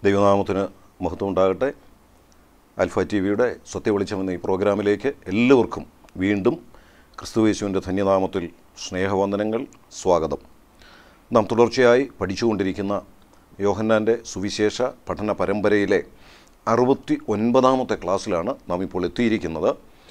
ദൈവനാമത്തിന് മഹത്വം ഉണ്ടാകട്ടെ ആൽഫ ടി വിയുടെ സത്യവെളിച്ചം എന്ന ഈ പ്രോഗ്രാമിലേക്ക് എല്ലാവർക്കും വീണ്ടും ക്രിസ്തുവേശുവിൻ്റെ ധന്യനാമത്തിൽ സ്നേഹവന്ദനങ്ങൾ സ്വാഗതം നാം തുടർച്ചയായി പഠിച്ചുകൊണ്ടിരിക്കുന്ന യോഹന്നാൻ്റെ സുവിശേഷ പഠന പരമ്പരയിലെ അറുപത്തി ഒൻപതാമത്തെ ക്ലാസ്സിലാണ് നാം ഇപ്പോൾ എത്തിയിരിക്കുന്നത്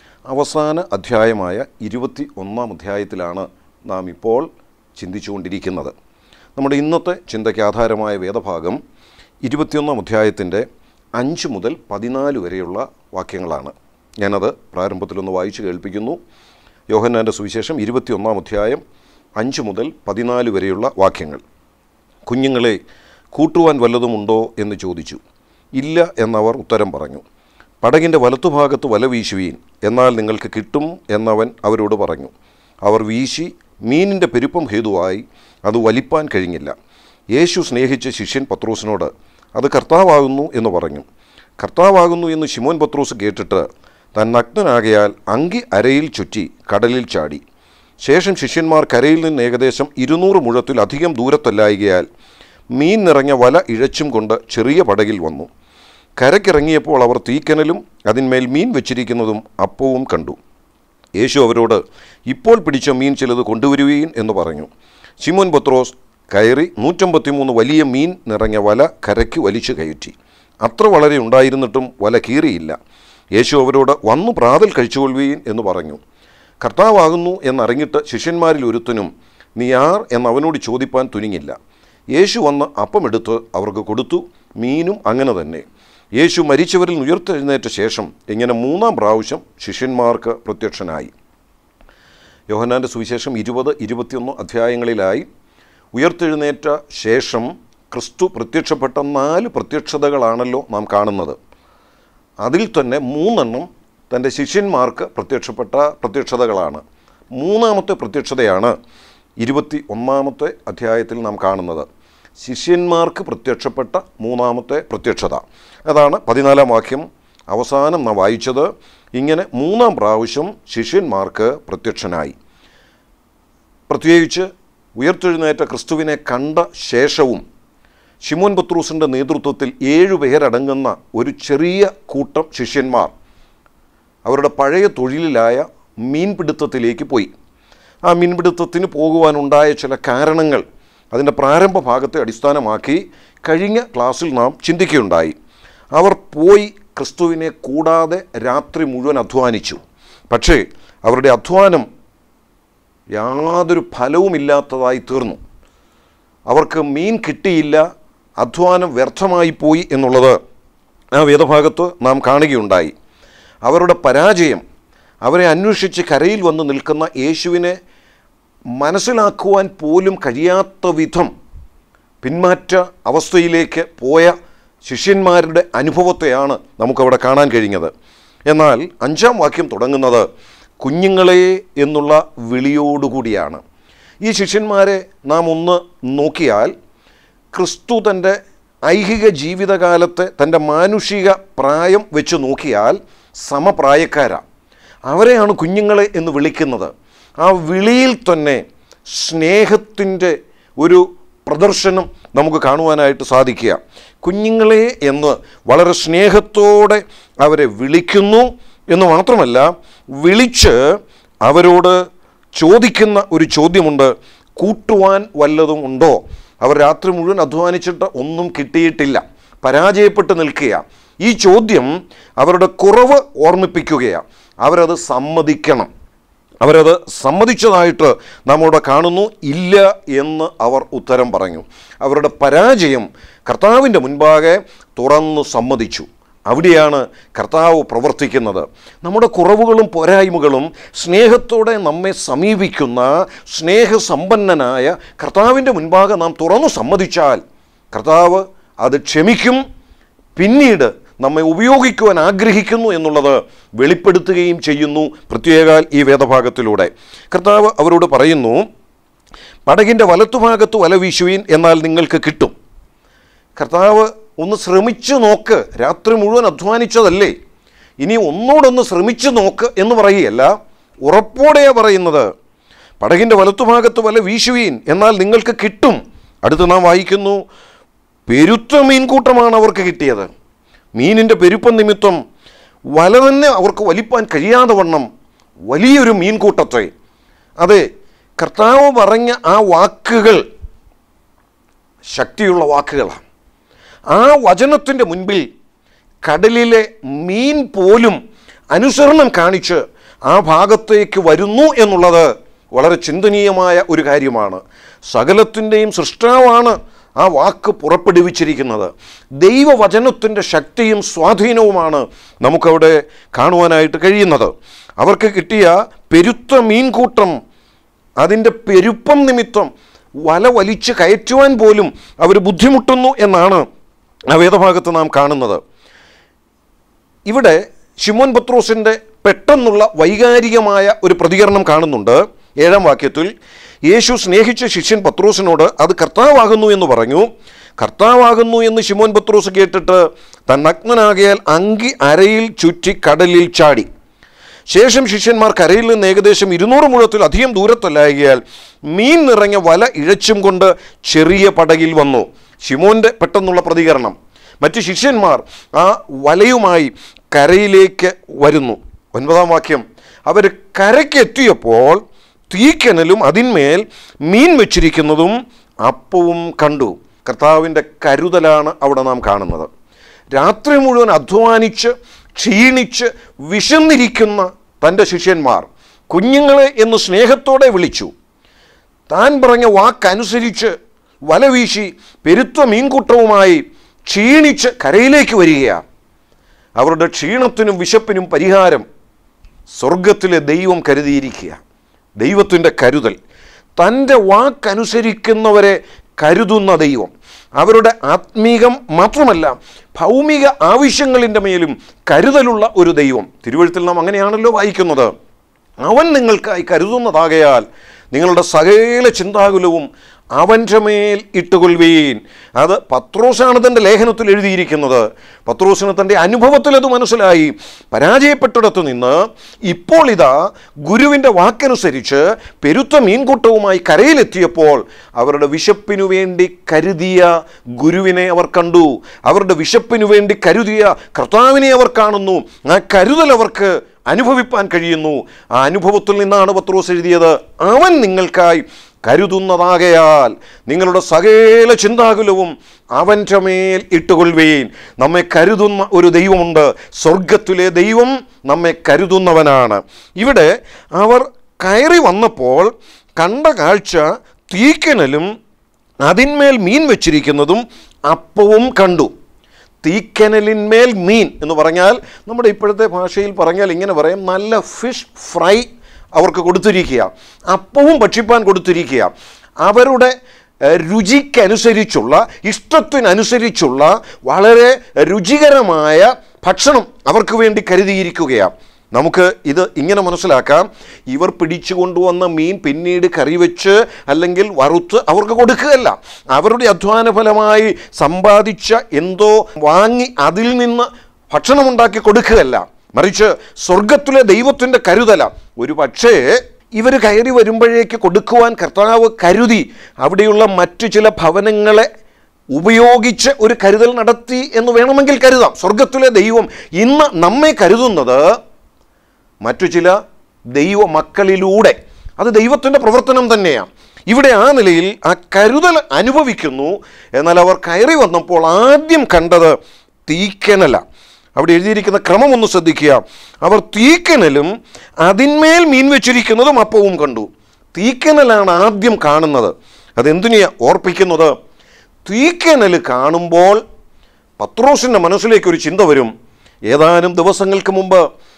അവസാന അധ്യായമായ ഇരുപത്തി ഒന്നാം അധ്യായത്തിലാണ് നാം ഇപ്പോൾ ചിന്തിച്ചുകൊണ്ടിരിക്കുന്നത് നമ്മുടെ ഇന്നത്തെ ചിന്തയ്ക്ക് ആധാരമായ വേദഭാഗം ഇരുപത്തിയൊന്നാം അധ്യായത്തിൻ്റെ അഞ്ച് മുതൽ പതിനാല് വരെയുള്ള വാക്യങ്ങളാണ് ഞാനത് പ്രാരംഭത്തിലൊന്ന് വായിച്ചു കേൾപ്പിക്കുന്നു യോഹന്നാൻ്റെ സുവിശേഷം ഇരുപത്തിയൊന്നാം അധ്യായം അഞ്ച് മുതൽ പതിനാല് വരെയുള്ള വാക്യങ്ങൾ കുഞ്ഞുങ്ങളെ കൂട്ടുവാൻ വല്ലതുമുണ്ടോ എന്ന് ചോദിച്ചു ഇല്ല എന്നവർ ഉത്തരം പറഞ്ഞു പടകിൻ്റെ വലത്തുഭാഗത്ത് വല വീശുവീൻ എന്നാൽ നിങ്ങൾക്ക് കിട്ടും എന്നവൻ അവരോട് പറഞ്ഞു അവർ വീശി മീനിൻ്റെ പെരുപ്പം ഹേതുവായി അത് വലിപ്പാൻ കഴിഞ്ഞില്ല യേശു സ്നേഹിച്ച ശിഷ്യൻ പത്രോസിനോട് അത് കർത്താവാകുന്നു എന്ന് പറഞ്ഞു കർത്താവാകുന്നു എന്ന് ശിമോൻ പത്രോസ് കേട്ടിട്ട് താൻ നഗ്നനാകയാൽ അങ്കി അരയിൽ ചുറ്റി കടലിൽ ചാടി ശേഷം ശിഷ്യന്മാർ കരയിൽ നിന്ന് ഏകദേശം ഇരുന്നൂറ് മുഴത്തിലധികം ദൂരത്തല്ലായികയാൽ മീൻ നിറഞ്ഞ വല ഇഴച്ചും കൊണ്ട് ചെറിയ പടകിൽ വന്നു കരക്കിറങ്ങിയപ്പോൾ അവർ തീക്കനലും അതിന്മേൽ മീൻ വെച്ചിരിക്കുന്നതും അപ്പവും കണ്ടു യേശു അവരോട് ഇപ്പോൾ പിടിച്ച മീൻ ചിലത് കൊണ്ടുവരുവീൻ എന്ന് പറഞ്ഞു ശിമോൻ പത്രോസ് കയറി നൂറ്റമ്പത്തിമൂന്ന് വലിയ മീൻ നിറഞ്ഞ വല കരയ്ക്ക് വലിച്ചു കയറ്റി അത്ര വളരെ ഉണ്ടായിരുന്നിട്ടും വല കീറിയില്ല യേശു അവരോട് വന്നു പ്രാതൽ കഴിച്ചുകൊള്ളുവീൻ എന്ന് പറഞ്ഞു കർത്താവാകുന്നു എന്നറിഞ്ഞിട്ട് ശിഷ്യന്മാരിൽ ഒരുത്തനും നീ ആർ എന്നവനോട് ചോദിപ്പാൻ തുനിങ്ങില്ല യേശു വന്ന് അപ്പമെടുത്ത് അവർക്ക് കൊടുത്തു മീനും അങ്ങനെ തന്നെ യേശു മരിച്ചവരിൽ ഉയർത്തെഴുന്നേറ്റ ശേഷം ഇങ്ങനെ മൂന്നാം പ്രാവശ്യം ശിഷ്യന്മാർക്ക് പ്രത്യക്ഷനായി യോഹന്നാൻ്റെ സുവിശേഷം ഇരുപത് ഇരുപത്തിയൊന്ന് അധ്യായങ്ങളിലായി ഉയർത്തെഴുന്നേറ്റ ശേഷം ക്രിസ്തു പ്രത്യക്ഷപ്പെട്ട നാല് പ്രത്യക്ഷതകളാണല്ലോ നാം കാണുന്നത് അതിൽ തന്നെ മൂന്നെണ്ണം തൻ്റെ ശിഷ്യന്മാർക്ക് പ്രത്യക്ഷപ്പെട്ട പ്രത്യക്ഷതകളാണ് മൂന്നാമത്തെ പ്രത്യക്ഷതയാണ് ഇരുപത്തി ഒന്നാമത്തെ അധ്യായത്തിൽ നാം കാണുന്നത് ശിഷ്യന്മാർക്ക് പ്രത്യക്ഷപ്പെട്ട മൂന്നാമത്തെ പ്രത്യക്ഷത അതാണ് പതിനാലാം വാക്യം അവസാനം നാം വായിച്ചത് ഇങ്ങനെ മൂന്നാം പ്രാവശ്യം ശിഷ്യന്മാർക്ക് പ്രത്യക്ഷനായി പ്രത്യേകിച്ച് ഉയർത്തെഴുന്നേറ്റ ക്രിസ്തുവിനെ കണ്ട ശേഷവും ഷിമോൻ പത്രൂസിൻ്റെ നേതൃത്വത്തിൽ ഏഴുപേരടങ്ങുന്ന ഒരു ചെറിയ കൂട്ടം ശിഷ്യന്മാർ അവരുടെ പഴയ തൊഴിലിലായ മീൻപിടുത്തത്തിലേക്ക് പോയി ആ മീൻപിടുത്തത്തിന് പോകുവാനുണ്ടായ ചില കാരണങ്ങൾ അതിൻ്റെ പ്രാരംഭ ഭാഗത്തെ അടിസ്ഥാനമാക്കി കഴിഞ്ഞ ക്ലാസ്സിൽ നാം ചിന്തിക്കുകയുണ്ടായി അവർ പോയി ക്രിസ്തുവിനെ കൂടാതെ രാത്രി മുഴുവൻ അധ്വാനിച്ചു പക്ഷേ അവരുടെ അധ്വാനം യാതൊരു ഫലവുമില്ലാത്തതായി തീർന്നു അവർക്ക് മീൻ കിട്ടിയില്ല അധ്വാനം വ്യർത്ഥമായി പോയി എന്നുള്ളത് ആ വേദഭാഗത്ത് നാം കാണുകയുണ്ടായി അവരുടെ പരാജയം അവരെ അന്വേഷിച്ച് കരയിൽ വന്ന് നിൽക്കുന്ന യേശുവിനെ മനസ്സിലാക്കുവാൻ പോലും കഴിയാത്ത വിധം പിന്മാറ്റ അവസ്ഥയിലേക്ക് പോയ ശിഷ്യന്മാരുടെ അനുഭവത്തെയാണ് നമുക്കവിടെ കാണാൻ കഴിഞ്ഞത് എന്നാൽ അഞ്ചാം വാക്യം തുടങ്ങുന്നത് കുഞ്ഞുങ്ങളെ എന്നുള്ള വിളിയോടുകൂടിയാണ് ഈ ശിഷ്യന്മാരെ നാം ഒന്ന് നോക്കിയാൽ ക്രിസ്തു തൻ്റെ ഐഹിക ജീവിതകാലത്തെ തൻ്റെ മാനുഷിക പ്രായം വെച്ച് നോക്കിയാൽ സമപ്രായക്കാരാണ് അവരെയാണ് കുഞ്ഞുങ്ങളെ എന്ന് വിളിക്കുന്നത് ആ വിളിയിൽ തന്നെ സ്നേഹത്തിൻ്റെ ഒരു പ്രദർശനം നമുക്ക് കാണുവാനായിട്ട് സാധിക്കുക കുഞ്ഞുങ്ങളെ എന്ന് വളരെ സ്നേഹത്തോടെ അവരെ വിളിക്കുന്നു എന്ന് മാത്രമല്ല വിളിച്ച് അവരോട് ചോദിക്കുന്ന ഒരു ചോദ്യമുണ്ട് കൂട്ടുവാൻ വല്ലതും ഉണ്ടോ അവർ രാത്രി മുഴുവൻ അധ്വാനിച്ചിട്ട് ഒന്നും കിട്ടിയിട്ടില്ല പരാജയപ്പെട്ട് നിൽക്കുക ഈ ചോദ്യം അവരുടെ കുറവ് ഓർമ്മിപ്പിക്കുകയാണ് അവരത് സമ്മതിക്കണം അവരത് സമ്മതിച്ചതായിട്ട് നമ്മോട് കാണുന്നു ഇല്ല എന്ന് അവർ ഉത്തരം പറഞ്ഞു അവരുടെ പരാജയം കർത്താവിൻ്റെ മുൻപാകെ തുറന്നു സമ്മതിച്ചു അവിടെയാണ് കർത്താവ് പ്രവർത്തിക്കുന്നത് നമ്മുടെ കുറവുകളും പോരായ്മകളും സ്നേഹത്തോടെ നമ്മെ സമീപിക്കുന്ന സ്നേഹസമ്പന്നനായ കർത്താവിൻ്റെ മുൻപാകെ നാം തുറന്നു സമ്മതിച്ചാൽ കർത്താവ് അത് ക്ഷമിക്കും പിന്നീട് നമ്മെ ഉപയോഗിക്കുവാൻ ആഗ്രഹിക്കുന്നു എന്നുള്ളത് വെളിപ്പെടുത്തുകയും ചെയ്യുന്നു പ്രത്യേകാൽ ഈ വേദഭാഗത്തിലൂടെ കർത്താവ് അവരോട് പറയുന്നു പടകിൻ്റെ വലത്തുഭാഗത്ത് വല വീശുവീൻ എന്നാൽ നിങ്ങൾക്ക് കിട്ടും കർത്താവ് ഒന്ന് ശ്രമിച്ചു നോക്ക് രാത്രി മുഴുവൻ അധ്വാനിച്ചതല്ലേ ഇനി ഒന്നോടൊന്ന് ശ്രമിച്ചു നോക്ക് എന്ന് പറയുകയല്ല ഉറപ്പോടെയാണ് പറയുന്നത് പടകിൻ്റെ വലത്തുഭാഗത്ത് വല വീശുവീൻ എന്നാൽ നിങ്ങൾക്ക് കിട്ടും അടുത്ത് നാം വായിക്കുന്നു പെരുത്ത മീൻകൂട്ടമാണ് അവർക്ക് കിട്ടിയത് മീനിൻ്റെ പെരുപ്പം നിമിത്തം വല തന്നെ അവർക്ക് വലിപ്പാൻ കഴിയാതെ വണ്ണം വലിയൊരു മീൻകൂട്ടത്തെ അതെ കർത്താവ് പറഞ്ഞ ആ വാക്കുകൾ ശക്തിയുള്ള വാക്കുകളാണ് ആ വചനത്തിൻ്റെ മുൻപിൽ കടലിലെ മീൻ പോലും അനുസരണം കാണിച്ച് ആ ഭാഗത്തേക്ക് വരുന്നു എന്നുള്ളത് വളരെ ചിന്തനീയമായ ഒരു കാര്യമാണ് സകലത്തിൻ്റെയും സൃഷ്ടാവാണ് ആ വാക്ക് പുറപ്പെടുവിച്ചിരിക്കുന്നത് ദൈവവചനത്തിൻ്റെ ശക്തിയും സ്വാധീനവുമാണ് നമുക്കവിടെ കാണുവാനായിട്ട് കഴിയുന്നത് അവർക്ക് കിട്ടിയ പെരുത്ത മീൻകൂട്ടം അതിൻ്റെ പെരുപ്പം നിമിത്തം വല വലിച്ച് കയറ്റുവാൻ പോലും അവർ ബുദ്ധിമുട്ടുന്നു എന്നാണ് ആ വേദഭാഗത്ത് നാം കാണുന്നത് ഇവിടെ ഷിമോൻ പത്രോസിൻ്റെ പെട്ടെന്നുള്ള വൈകാരികമായ ഒരു പ്രതികരണം കാണുന്നുണ്ട് ഏഴാം വാക്യത്തിൽ യേശു സ്നേഹിച്ച ശിഷ്യൻ പത്രോസിനോട് അത് കർത്താവാകുന്നു എന്ന് പറഞ്ഞു കർത്താവാകുന്നു എന്ന് ഷിമോൻ പത്രോസ് കേട്ടിട്ട് താൻ നഗ്നനാകിയാൽ അങ്കി അരയിൽ ചുറ്റി കടലിൽ ചാടി ശേഷം ശിഷ്യന്മാർ കരയിൽ നിന്ന് ഏകദേശം ഇരുന്നൂറ് മുഴത്തിൽ അധികം ദൂരത്തല്ലായകയാൽ മീൻ നിറഞ്ഞ വല ഇഴച്ചും കൊണ്ട് ചെറിയ പടകിൽ വന്നു ഷിമോൻ്റെ പെട്ടെന്നുള്ള പ്രതികരണം മറ്റ് ശിഷ്യന്മാർ ആ വലയുമായി കരയിലേക്ക് വരുന്നു ഒൻപതാം വാക്യം അവർ കരയ്ക്കെത്തിയപ്പോൾ തീക്കനലും അതിന്മേൽ മീൻ വെച്ചിരിക്കുന്നതും അപ്പവും കണ്ടു കർത്താവിൻ്റെ കരുതലാണ് അവിടെ നാം കാണുന്നത് രാത്രി മുഴുവൻ അധ്വാനിച്ച് ക്ഷീണിച്ച് വിശന്നിരിക്കുന്ന തൻ്റെ ശിഷ്യന്മാർ കുഞ്ഞുങ്ങളെ എന്ന് സ്നേഹത്തോടെ വിളിച്ചു താൻ പറഞ്ഞ വാക്കനുസരിച്ച് വല വീശി പെരുത്ത മീൻകൂട്ടവുമായി ക്ഷീണിച്ച് കരയിലേക്ക് വരികയാണ് അവരുടെ ക്ഷീണത്തിനും വിശപ്പിനും പരിഹാരം സ്വർഗത്തിലെ ദൈവം കരുതിയിരിക്കുക ദൈവത്തിൻ്റെ കരുതൽ തൻ്റെ വാക്കനുസരിക്കുന്നവരെ കരുതുന്ന ദൈവം അവരുടെ ആത്മീകം മാത്രമല്ല ഭൗമിക ആവശ്യങ്ങളിൻ്റെ മേലും കരുതലുള്ള ഒരു ദൈവം തിരുവഴുത്തിൽ നാം അങ്ങനെയാണല്ലോ വായിക്കുന്നത് അവൻ നിങ്ങൾക്കായി കരുതുന്നതാകയാൽ നിങ്ങളുടെ സകല ചിന്താകുലവും അവൻ്റെ മേൽ ഇട്ടുകൊള്ളുവീൻ അത് പത്രോസാണ് തൻ്റെ ലേഖനത്തിൽ എഴുതിയിരിക്കുന്നത് പത്രോസിന് തൻ്റെ അനുഭവത്തിൽ അത് മനസ്സിലായി പരാജയപ്പെട്ടിടത്തു നിന്ന് ഇപ്പോൾ ഇതാ ഗുരുവിൻ്റെ വാക്കനുസരിച്ച് പെരുത്ത മീൻകൂട്ടവുമായി കരയിലെത്തിയപ്പോൾ അവരുടെ വിശപ്പിനു വേണ്ടി കരുതിയ ഗുരുവിനെ അവർ കണ്ടു അവരുടെ വിശപ്പിനു വേണ്ടി കരുതിയ കർത്താവിനെ അവർ കാണുന്നു ആ കരുതൽ അവർക്ക് അനുഭവിപ്പാൻ കഴിയുന്നു ആ അനുഭവത്തിൽ നിന്നാണ് പത്രോസ് എഴുതിയത് അവൻ നിങ്ങൾക്കായി കരുതുന്നതാകയാൽ നിങ്ങളുടെ സകല ചിന്താകുലവും അവൻ്റെ മേൽ ഇട്ടുകൊള്ളുവീൻ നമ്മെ കരുതുന്ന ഒരു ദൈവമുണ്ട് സ്വർഗത്തിലെ ദൈവം നമ്മെ കരുതുന്നവനാണ് ഇവിടെ അവർ കയറി വന്നപ്പോൾ കണ്ട കാഴ്ച തീക്കനലും അതിന്മേൽ മീൻ വെച്ചിരിക്കുന്നതും അപ്പവും കണ്ടു തീക്കനലിന്മേൽ മീൻ എന്ന് പറഞ്ഞാൽ നമ്മുടെ ഇപ്പോഴത്തെ ഭാഷയിൽ പറഞ്ഞാൽ ഇങ്ങനെ പറയാം നല്ല ഫിഷ് ഫ്രൈ അവർക്ക് കൊടുത്തിരിക്കുക അപ്പവും ഭക്ഷിപ്പാൻ കൊടുത്തിരിക്കുക അവരുടെ ഏഹ്, രുചിക്കനുസരിച്ചുള്ള ഇഷ്ടത്തിനനുസരിച്ചുള്ള വളരെ രുചികരമായ ഭക്ഷണം അവർക്ക് വേണ്ടി കരുതിയിരിക്കുകയാണ് നമുക്ക് ഇത് ഇങ്ങനെ മനസ്സിലാക്കാം ഇവർ പിടിച്ചു കൊണ്ടുവന്ന മീൻ പിന്നീട് കറി വെച്ച് അല്ലെങ്കിൽ വറുത്ത് അവർക്ക് കൊടുക്കുകയല്ല അവരുടെ അധ്വാന ഫലമായി സമ്പാദിച്ച എന്തോ വാങ്ങി അതിൽ നിന്ന് ഭക്ഷണമുണ്ടാക്കി കൊടുക്കുകയല്ല മറിച്ച് സ്വർഗത്തിലെ ദൈവത്തിൻ്റെ കരുതല ഒരു പക്ഷേ ഇവർ കയറി വരുമ്പോഴേക്ക് കൊടുക്കുവാൻ കർത്താവ് കരുതി അവിടെയുള്ള മറ്റു ചില ഭവനങ്ങളെ ഉപയോഗിച്ച് ഒരു കരുതൽ നടത്തി എന്ന് വേണമെങ്കിൽ കരുതാം സ്വർഗത്തിലെ ദൈവം ഇന്ന് നമ്മെ കരുതുന്നത് മറ്റു ചില ദൈവ മക്കളിലൂടെ അത് ദൈവത്തിൻ്റെ പ്രവർത്തനം തന്നെയാണ് ഇവിടെ ആ നിലയിൽ ആ കരുതൽ അനുഭവിക്കുന്നു എന്നാൽ അവർ കയറി വന്നപ്പോൾ ആദ്യം കണ്ടത് തീക്കനല അവിടെ എഴുതിയിരിക്കുന്ന ക്രമം ഒന്ന് ശ്രദ്ധിക്കുക അവർ തീക്കനലും അതിന്മേൽ മീൻ വെച്ചിരിക്കുന്നതും അപ്പവും കണ്ടു തീക്കനലാണ് ആദ്യം കാണുന്നത് അതെന്തിനെയാ ഓർപ്പിക്കുന്നത് തീക്കനൽ കാണുമ്പോൾ പത്രോസിൻ്റെ മനസ്സിലേക്ക് ഒരു ചിന്ത വരും ഏതാനും ദിവസങ്ങൾക്ക് മുമ്പ്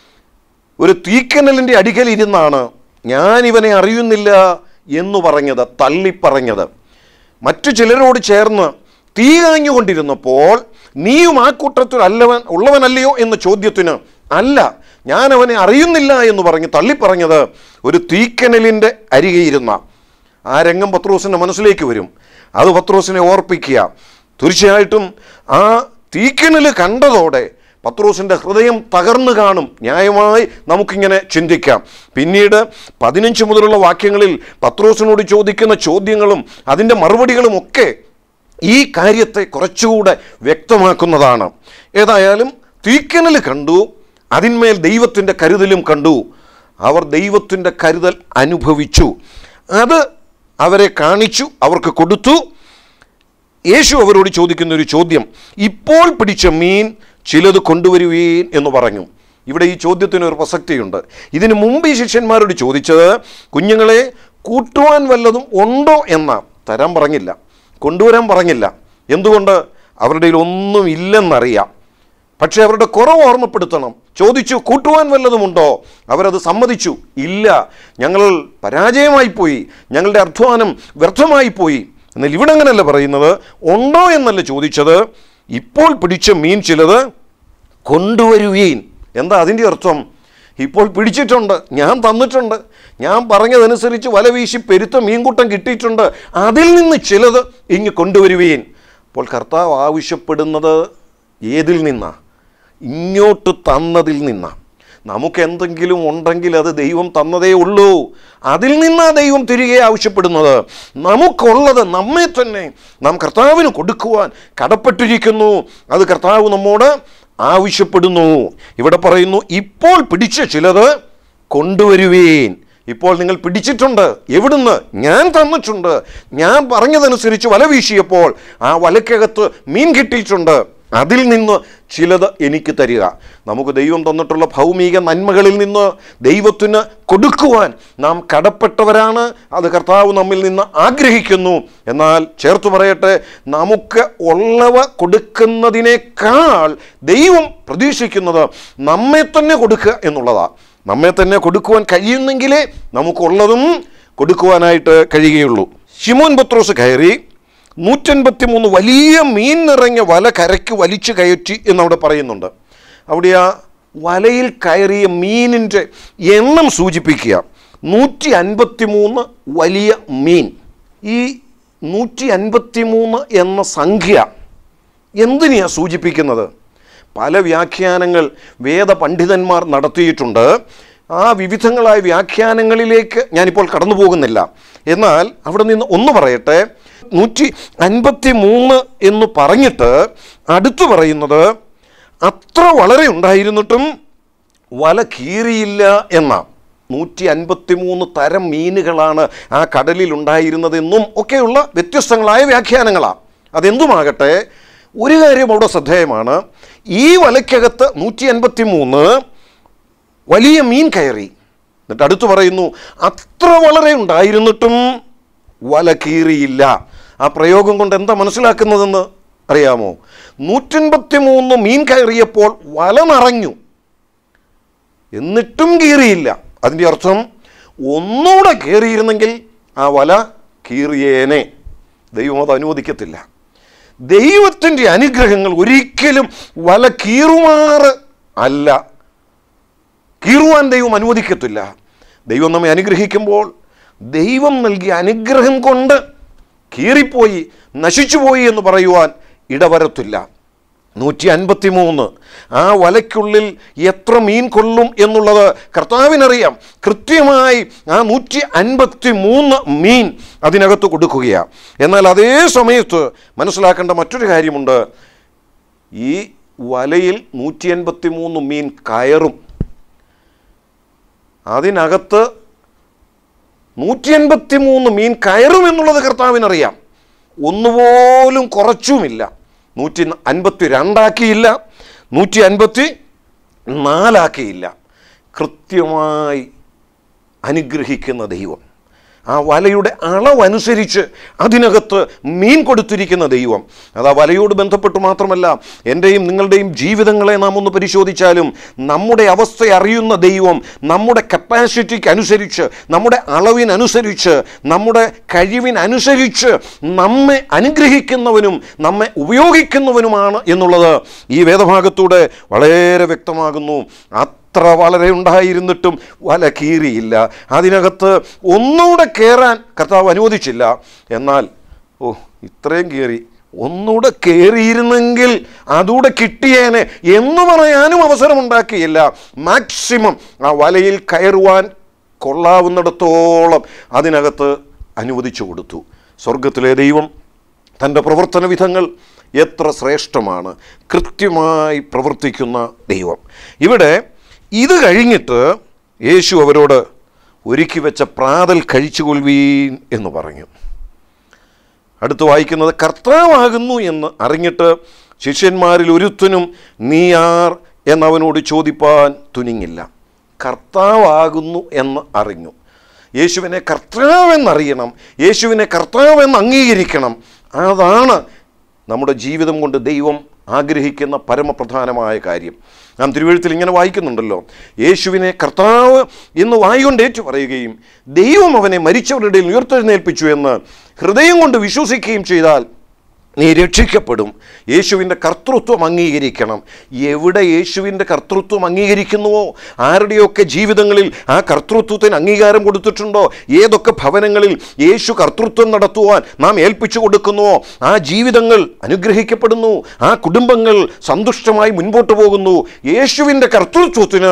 ഒരു തീക്കനലിൻ്റെ അടിക്കൽ ഇരുന്നാണ് ഞാൻ ഇവനെ അറിയുന്നില്ല എന്ന് പറഞ്ഞത് തള്ളിപ്പറഞ്ഞത് മറ്റു ചിലരോട് ചേർന്ന് തീ കാഞ്ഞുകൊണ്ടിരുന്നപ്പോൾ നീയും ആ കൂട്ടത്തിൽ അല്ലവൻ ഉള്ളവനല്ലയോ എന്ന ചോദ്യത്തിന് അല്ല ഞാൻ അവനെ അറിയുന്നില്ല എന്ന് പറഞ്ഞ് തള്ളിപ്പറഞ്ഞത് ഒരു തീക്കനലിൻ്റെ അരികെ ഇരുന്ന ആ രംഗം പത്രോസിൻ്റെ മനസ്സിലേക്ക് വരും അത് പത്രോസിനെ ഓർപ്പിക്കുക തീർച്ചയായിട്ടും ആ തീക്കനൽ കണ്ടതോടെ പത്രോസിൻ്റെ ഹൃദയം തകർന്നു കാണും ന്യായമായി നമുക്കിങ്ങനെ ചിന്തിക്കാം പിന്നീട് പതിനഞ്ച് മുതലുള്ള വാക്യങ്ങളിൽ പത്രോസിനോട് ചോദിക്കുന്ന ചോദ്യങ്ങളും അതിൻ്റെ മറുപടികളും ഒക്കെ ഈ കാര്യത്തെ കുറച്ചുകൂടെ വ്യക്തമാക്കുന്നതാണ് ഏതായാലും തീക്കനൽ കണ്ടു അതിന്മേൽ ദൈവത്തിൻ്റെ കരുതലും കണ്ടു അവർ ദൈവത്തിൻ്റെ കരുതൽ അനുഭവിച്ചു അത് അവരെ കാണിച്ചു അവർക്ക് കൊടുത്തു യേശു അവരോട് ചോദിക്കുന്ന ഒരു ചോദ്യം ഇപ്പോൾ പിടിച്ച മീൻ ചിലത് കൊണ്ടുവരുവീൻ എന്ന് പറഞ്ഞു ഇവിടെ ഈ ചോദ്യത്തിന് ഒരു പ്രസക്തിയുണ്ട് ഇതിനു മുമ്പ് ഈ ശിഷ്യന്മാരോട് ചോദിച്ചത് കുഞ്ഞുങ്ങളെ കൂട്ടുവാൻ വല്ലതും ഉണ്ടോ എന്ന തരാൻ പറഞ്ഞില്ല കൊണ്ടുവരാൻ പറഞ്ഞില്ല എന്തുകൊണ്ട് അവരുടെ കയ്യിൽ ഒന്നും ഇല്ലെന്നറിയാം പക്ഷേ അവരുടെ കുറവ് ഓർമ്മപ്പെടുത്തണം ചോദിച്ചു കൂട്ടുവാൻ വല്ലതുമുണ്ടോ അവരത് സമ്മതിച്ചു ഇല്ല ഞങ്ങൾ പരാജയമായി പോയി ഞങ്ങളുടെ അധ്വാനം വ്യർത്ഥമായി പോയി എന്നാൽ ഇവിടെ അങ്ങനെയല്ല പറയുന്നത് ഉണ്ടോ എന്നല്ല ചോദിച്ചത് ഇപ്പോൾ പിടിച്ച മീൻ ചിലത് കൊണ്ടുവരുവീൻ എന്താ അതിൻ്റെ അർത്ഥം ഇപ്പോൾ പിടിച്ചിട്ടുണ്ട് ഞാൻ തന്നിട്ടുണ്ട് ഞാൻ പറഞ്ഞതനുസരിച്ച് വല വീശി പെരുത്ത മീൻകൂട്ടം കിട്ടിയിട്ടുണ്ട് അതിൽ നിന്ന് ചിലത് ഇങ്ങ് കൊണ്ടുവരുവീൻ അപ്പോൾ കർത്താവ് ആവശ്യപ്പെടുന്നത് ഏതിൽ നിന്നാ ഇങ്ങോട്ട് തന്നതിൽ നിന്നാ നമുക്ക് എന്തെങ്കിലും ഉണ്ടെങ്കിൽ അത് ദൈവം തന്നതേ ഉള്ളൂ അതിൽ നിന്നാ ദൈവം തിരികെ ആവശ്യപ്പെടുന്നത് നമുക്കുള്ളത് നമ്മെ തന്നെ നാം കർത്താവിന് കൊടുക്കുവാൻ കടപ്പെട്ടിരിക്കുന്നു അത് കർത്താവ് നമ്മോട് ആവശ്യപ്പെടുന്നു ഇവിടെ പറയുന്നു ഇപ്പോൾ പിടിച്ച ചിലത് കൊണ്ടുവരുവീൻ ഇപ്പോൾ നിങ്ങൾ പിടിച്ചിട്ടുണ്ട് എവിടുന്ന് ഞാൻ തന്നിട്ടുണ്ട് ഞാൻ പറഞ്ഞതനുസരിച്ച് വല വീശിയപ്പോൾ ആ വലക്കകത്ത് മീൻ കിട്ടിയിട്ടുണ്ട് അതിൽ നിന്ന് ചിലത് എനിക്ക് തരിക നമുക്ക് ദൈവം തന്നിട്ടുള്ള ഭൗമിക നന്മകളിൽ നിന്ന് ദൈവത്തിന് കൊടുക്കുവാൻ നാം കടപ്പെട്ടവരാണ് അത് കർത്താവ് നമ്മിൽ നിന്ന് ആഗ്രഹിക്കുന്നു എന്നാൽ ചേർത്ത് പറയട്ടെ നമുക്ക് ഉള്ളവ കൊടുക്കുന്നതിനേക്കാൾ ദൈവം പ്രതീക്ഷിക്കുന്നത് നമ്മെ തന്നെ കൊടുക്കുക എന്നുള്ളതാണ് നമ്മെ തന്നെ കൊടുക്കുവാൻ കഴിയുന്നെങ്കിലേ നമുക്കുള്ളതും കൊടുക്കുവാനായിട്ട് കഴിയുകയുള്ളൂ ഷിമോൻ പത്രോസ് കയറി നൂറ്റൻപത്തി മൂന്ന് വലിയ മീൻ നിറഞ്ഞ വല കരയ്ക്ക് വലിച്ചു കയറ്റി എന്നവിടെ പറയുന്നുണ്ട് അവിടെ ആ വലയിൽ കയറിയ മീനിൻ്റെ എണ്ണം സൂചിപ്പിക്കുക നൂറ്റി അൻപത്തി മൂന്ന് വലിയ മീൻ ഈ നൂറ്റി അൻപത്തി മൂന്ന് എന്ന സംഖ്യ എന്തിനെയാണ് സൂചിപ്പിക്കുന്നത് പല വ്യാഖ്യാനങ്ങൾ വേദപണ്ഡിതന്മാർ നടത്തിയിട്ടുണ്ട് ആ വിവിധങ്ങളായ വ്യാഖ്യാനങ്ങളിലേക്ക് ഞാനിപ്പോൾ കടന്നു പോകുന്നില്ല എന്നാൽ അവിടെ നിന്ന് ഒന്ന് പറയട്ടെ നൂറ്റി അൻപത്തി മൂന്ന് എന്ന് പറഞ്ഞിട്ട് അടുത്തു പറയുന്നത് അത്ര വളരെ ഉണ്ടായിരുന്നിട്ടും വല കീറിയില്ല എന്ന നൂറ്റി അൻപത്തി മൂന്ന് തരം മീനുകളാണ് ആ കടലിൽ ഉണ്ടായിരുന്നതെന്നും ഒക്കെയുള്ള വ്യത്യസ്തങ്ങളായ വ്യാഖ്യാനങ്ങളാണ് അതെന്തുമാകട്ടെ ഒരു കാര്യം അവിടെ ശ്രദ്ധേയമാണ് ഈ വലയ്ക്കകത്ത് നൂറ്റി അൻപത്തി മൂന്ന് വലിയ മീൻ കയറി എന്നിട്ട് അടുത്ത് പറയുന്നു അത്ര വളരെ ഉണ്ടായിരുന്നിട്ടും വല കീറിയില്ല ആ പ്രയോഗം കൊണ്ട് എന്താ മനസ്സിലാക്കുന്നതെന്ന് അറിയാമോ നൂറ്റൻപത്തി മൂന്ന് മീൻ കയറിയപ്പോൾ വല നിറഞ്ഞു എന്നിട്ടും കീറിയില്ല അതിൻ്റെ അർത്ഥം ഒന്നുകൂടെ കയറിയിരുന്നെങ്കിൽ ആ വല കീറിയേനെ ദൈവം അത് അനുവദിക്കത്തില്ല ദൈവത്തിൻ്റെ അനുഗ്രഹങ്ങൾ ഒരിക്കലും വല കീറുമാറ് അല്ല കീറുവാൻ ദൈവം അനുവദിക്കത്തില്ല ദൈവം നമ്മെ അനുഗ്രഹിക്കുമ്പോൾ ദൈവം നൽകിയ അനുഗ്രഹം കൊണ്ട് കീറിപ്പോയി നശിച്ചുപോയി എന്ന് പറയുവാൻ ഇടവരത്തില്ല നൂറ്റി അൻപത്തി മൂന്ന് ആ വലയ്ക്കുള്ളിൽ എത്ര മീൻ കൊള്ളും എന്നുള്ളത് കർത്താവിനറിയാം കൃത്യമായി ആ നൂറ്റി അൻപത്തി മൂന്ന് മീൻ അതിനകത്ത് കൊടുക്കുകയാണ് എന്നാൽ അതേ സമയത്ത് മനസ്സിലാക്കേണ്ട മറ്റൊരു കാര്യമുണ്ട് ഈ വലയിൽ നൂറ്റി അൻപത്തി മൂന്ന് മീൻ കയറും അതിനകത്ത് നൂറ്റി അൻപത്തി മൂന്ന് മീൻ കയറും എന്നുള്ളത് കർത്താവിനറിയാം ഒന്നുപോലും കുറച്ചുമില്ല നൂറ്റി അൻപത്തി രണ്ടാക്കിയില്ല നൂറ്റി അൻപത്തി നാലാക്കിയില്ല കൃത്യമായി അനുഗ്രഹിക്കുന്ന ദൈവം ആ വലയുടെ അളവനുസരിച്ച് അതിനകത്ത് മീൻ കൊടുത്തിരിക്കുന്ന ദൈവം അത് ആ വലയോട് ബന്ധപ്പെട്ട് മാത്രമല്ല എൻ്റെയും നിങ്ങളുടെയും ജീവിതങ്ങളെ നാം ഒന്ന് പരിശോധിച്ചാലും നമ്മുടെ അവസ്ഥ അറിയുന്ന ദൈവം നമ്മുടെ കപ്പാസിറ്റിക്ക് അനുസരിച്ച് നമ്മുടെ അളവിനനുസരിച്ച് നമ്മുടെ കഴിവിനനുസരിച്ച് നമ്മെ അനുഗ്രഹിക്കുന്നവനും നമ്മെ ഉപയോഗിക്കുന്നവനുമാണ് എന്നുള്ളത് ഈ വേദഭാഗത്തൂടെ വളരെ വ്യക്തമാകുന്നു അത്ര വളരെ ഉണ്ടായിരുന്നിട്ടും വല കീറിയില്ല അതിനകത്ത് ഒന്നുകൂടെ കയറാൻ കർത്താവ് അനുവദിച്ചില്ല എന്നാൽ ഓ ഇത്രയും കയറി ഒന്നുകൂടെ കയറിയിരുന്നെങ്കിൽ അതുകൂടെ കിട്ടിയേനെ എന്ന് പറയാനും അവസരമുണ്ടാക്കിയില്ല മാക്സിമം ആ വലയിൽ കയറുവാൻ കൊള്ളാവുന്നിടത്തോളം അതിനകത്ത് അനുവദിച്ചു കൊടുത്തു സ്വർഗത്തിലെ ദൈവം തൻ്റെ പ്രവർത്തന വിധങ്ങൾ എത്ര ശ്രേഷ്ഠമാണ് കൃത്യമായി പ്രവർത്തിക്കുന്ന ദൈവം ഇവിടെ ഇത് കഴിഞ്ഞിട്ട് യേശു അവരോട് ഒരുക്കി വെച്ച പ്രാതൽ കഴിച്ചുകൊള്ളുവീൻ എന്ന് പറഞ്ഞു അടുത്ത് വായിക്കുന്നത് കർത്താവാകുന്നു എന്ന് അറിഞ്ഞിട്ട് ശിഷ്യന്മാരിൽ ഒരുത്തനും നീ ആർ എന്നവനോട് ചോദിപ്പാൻ തുനിങ്ങില്ല കർത്താവാകുന്നു എന്ന് അറിഞ്ഞു യേശുവിനെ കർത്താവെന്നറിയണം യേശുവിനെ കർത്താവെന്ന് അംഗീകരിക്കണം അതാണ് നമ്മുടെ ജീവിതം കൊണ്ട് ദൈവം ആഗ്രഹിക്കുന്ന പരമപ്രധാനമായ കാര്യം നാം തിരുവഴുത്തിൽ ഇങ്ങനെ വായിക്കുന്നുണ്ടല്ലോ യേശുവിനെ കർത്താവ് എന്ന് വായുകൊണ്ട് ഏറ്റു പറയുകയും ദൈവം അവനെ മരിച്ചവരുടെ ഇടയിൽ ഉയർത്തെഴുന്നേൽപ്പിച്ചു എന്ന് ഹൃദയം കൊണ്ട് വിശ്വസിക്കുകയും ചെയ്താൽ നീ രക്ഷിക്കപ്പെടും യേശുവിൻ്റെ കർത്തൃത്വം അംഗീകരിക്കണം എവിടെ യേശുവിൻ്റെ കർത്തൃത്വം അംഗീകരിക്കുന്നുവോ ആരുടെയൊക്കെ ജീവിതങ്ങളിൽ ആ കർത്തൃത്വത്തിന് അംഗീകാരം കൊടുത്തിട്ടുണ്ടോ ഏതൊക്കെ ഭവനങ്ങളിൽ യേശു കർത്തൃത്വം നടത്തുവാൻ നാം ഏൽപ്പിച്ചു കൊടുക്കുന്നുവോ ആ ജീവിതങ്ങൾ അനുഗ്രഹിക്കപ്പെടുന്നു ആ കുടുംബങ്ങൾ സന്തുഷ്ടമായി മുൻപോട്ട് പോകുന്നു യേശുവിൻ്റെ കർത്തൃത്വത്തിന്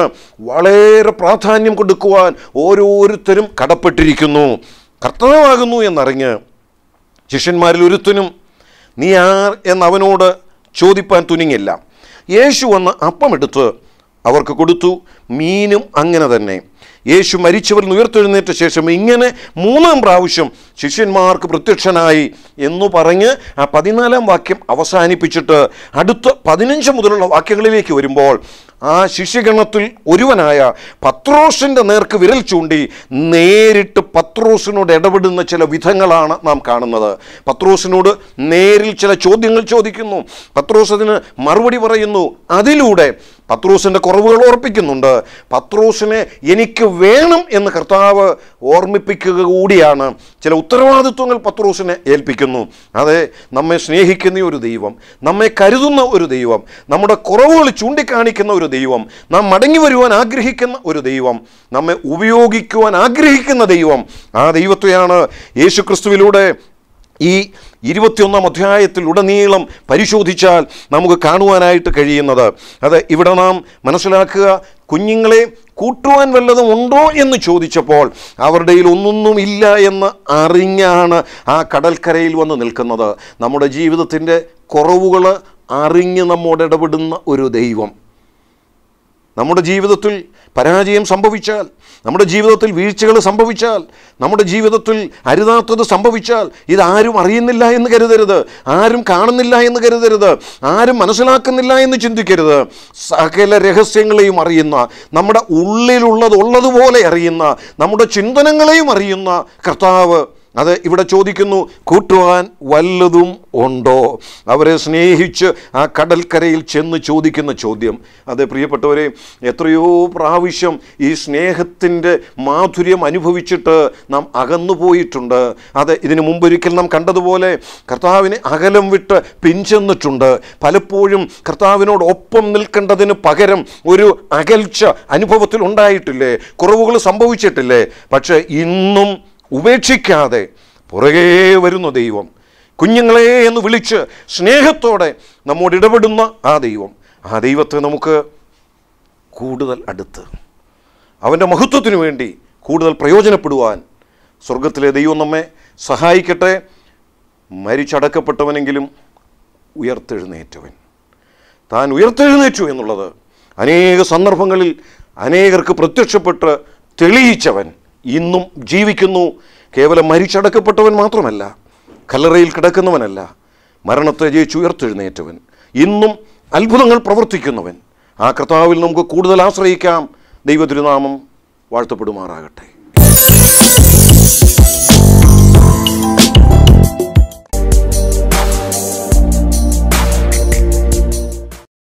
വളരെ പ്രാധാന്യം കൊടുക്കുവാൻ ഓരോരുത്തരും കടപ്പെട്ടിരിക്കുന്നു കർത്തവ്യമാകുന്നു എന്നറിഞ്ഞ് ശിഷ്യന്മാരിൽ ഒരുത്തനും നീ ആർ എന്നവനോട് ചോദിപ്പാൻ തുനിങ്ങില്ല യേശു വന്ന് അപ്പമെടുത്ത് അവർക്ക് കൊടുത്തു മീനും അങ്ങനെ തന്നെ യേശു മരിച്ചവരിൽ നിന്ന് ഉയർത്തെഴുന്നേറ്റ ശേഷം ഇങ്ങനെ മൂന്നാം പ്രാവശ്യം ശിഷ്യന്മാർക്ക് പ്രത്യക്ഷനായി എന്നു പറഞ്ഞ് ആ പതിനാലാം വാക്യം അവസാനിപ്പിച്ചിട്ട് അടുത്ത പതിനഞ്ച് മുതലുള്ള വാക്യങ്ങളിലേക്ക് വരുമ്പോൾ ആ ശിഷ്യഗണത്തിൽ ഒരുവനായ പത്രോസിൻ്റെ നേർക്ക് വിരൽ ചൂണ്ടി നേരിട്ട് പത്രോസിനോട് ഇടപെടുന്ന ചില വിധങ്ങളാണ് നാം കാണുന്നത് പത്രോസിനോട് നേരിൽ ചില ചോദ്യങ്ങൾ ചോദിക്കുന്നു പത്രോസ് അതിന് മറുപടി പറയുന്നു അതിലൂടെ പത്രോസിൻ്റെ കുറവുകൾ ഓർപ്പിക്കുന്നുണ്ട് പത്രോസിനെ എനിക്ക് വേണം എന്ന് കർത്താവ് ഓർമ്മിപ്പിക്കുക കൂടിയാണ് ചില ഉത്തരവാദിത്വങ്ങൾ പത്രോസിനെ ഏൽപ്പിക്കുന്നു അതെ നമ്മെ സ്നേഹിക്കുന്ന ഒരു ദൈവം നമ്മെ കരുതുന്ന ഒരു ദൈവം നമ്മുടെ കുറവുകൾ ചൂണ്ടിക്കാണിക്കുന്ന ഒരു ദൈവം നാം മടങ്ങി വരുവാൻ ആഗ്രഹിക്കുന്ന ഒരു ദൈവം നമ്മെ ഉപയോഗിക്കുവാൻ ആഗ്രഹിക്കുന്ന ദൈവം ആ ദൈവത്തെയാണ് യേശു ക്രിസ്തുവിലൂടെ ഈ ഇരുപത്തിയൊന്നാം അധ്യായത്തിൽ ഉടനീളം പരിശോധിച്ചാൽ നമുക്ക് കാണുവാനായിട്ട് കഴിയുന്നത് അത് ഇവിടെ നാം മനസ്സിലാക്കുക കുഞ്ഞുങ്ങളെ കൂട്ടുവാൻ വല്ലതും ഉണ്ടോ എന്ന് ചോദിച്ചപ്പോൾ അവരുടെ കയ്യിൽ ഒന്നൊന്നും ഇല്ല എന്ന് അറിഞ്ഞാണ് ആ കടൽക്കരയിൽ വന്ന് നിൽക്കുന്നത് നമ്മുടെ ജീവിതത്തിൻ്റെ കുറവുകൾ അറിഞ്ഞ് നമ്മോട് ഇടപെടുന്ന ഒരു ദൈവം നമ്മുടെ ജീവിതത്തിൽ പരാജയം സംഭവിച്ചാൽ നമ്മുടെ ജീവിതത്തിൽ വീഴ്ചകൾ സംഭവിച്ചാൽ നമ്മുടെ ജീവിതത്തിൽ അരുതാത്തത് സംഭവിച്ചാൽ ഇതാരും അറിയുന്നില്ല എന്ന് കരുതരുത് ആരും കാണുന്നില്ല എന്ന് കരുതരുത് ആരും മനസ്സിലാക്കുന്നില്ല എന്ന് ചിന്തിക്കരുത് സകല രഹസ്യങ്ങളെയും അറിയുന്ന നമ്മുടെ ഉള്ളിലുള്ളത് ഉള്ളതുപോലെ അറിയുന്ന നമ്മുടെ ചിന്തനങ്ങളെയും അറിയുന്ന കർത്താവ് അത് ഇവിടെ ചോദിക്കുന്നു കൂട്ടുവാൻ വല്ലതും ഉണ്ടോ അവരെ സ്നേഹിച്ച് ആ കടൽക്കരയിൽ ചെന്ന് ചോദിക്കുന്ന ചോദ്യം അതെ പ്രിയപ്പെട്ടവരെ എത്രയോ പ്രാവശ്യം ഈ സ്നേഹത്തിൻ്റെ മാധുര്യം അനുഭവിച്ചിട്ട് നാം അകന്നു പോയിട്ടുണ്ട് അത് ഇതിനു മുമ്പൊരിക്കൽ നാം കണ്ടതുപോലെ കർത്താവിനെ അകലം വിട്ട് പിഞ്ചെന്നിട്ടുണ്ട് പലപ്പോഴും കർത്താവിനോട് ഒപ്പം നിൽക്കേണ്ടതിന് പകരം ഒരു അകൽച്ച അനുഭവത്തിൽ ഉണ്ടായിട്ടില്ലേ കുറവുകൾ സംഭവിച്ചിട്ടില്ലേ പക്ഷേ ഇന്നും ഉപേക്ഷിക്കാതെ പുറകേ വരുന്ന ദൈവം കുഞ്ഞുങ്ങളെ എന്ന് വിളിച്ച് സ്നേഹത്തോടെ നമ്മോട് ഇടപെടുന്ന ആ ദൈവം ആ ദൈവത്തെ നമുക്ക് കൂടുതൽ അടുത്ത് അവൻ്റെ മഹത്വത്തിനു വേണ്ടി കൂടുതൽ പ്രയോജനപ്പെടുവാൻ സ്വർഗത്തിലെ ദൈവം നമ്മെ സഹായിക്കട്ടെ മരിച്ചടക്കപ്പെട്ടവനെങ്കിലും ഉയർത്തെഴുന്നേറ്റവൻ താൻ ഉയർത്തെഴുന്നേറ്റു എന്നുള്ളത് അനേക സന്ദർഭങ്ങളിൽ അനേകർക്ക് പ്രത്യക്ഷപ്പെട്ട് തെളിയിച്ചവൻ ഇന്നും ജീവിക്കുന്നു കേവലം മരിച്ചടക്കപ്പെട്ടവൻ മാത്രമല്ല കല്ലറയിൽ കിടക്കുന്നവനല്ല മരണത്തെ ജയിച്ച് ഉയർത്തെഴുന്നേറ്റവൻ ഇന്നും അത്ഭുതങ്ങൾ പ്രവർത്തിക്കുന്നവൻ ആ കർത്താവിൽ നമുക്ക് കൂടുതൽ ആശ്രയിക്കാം ദൈവതിരുനാമം വാഴ്ത്തപ്പെടുമാറാകട്ടെ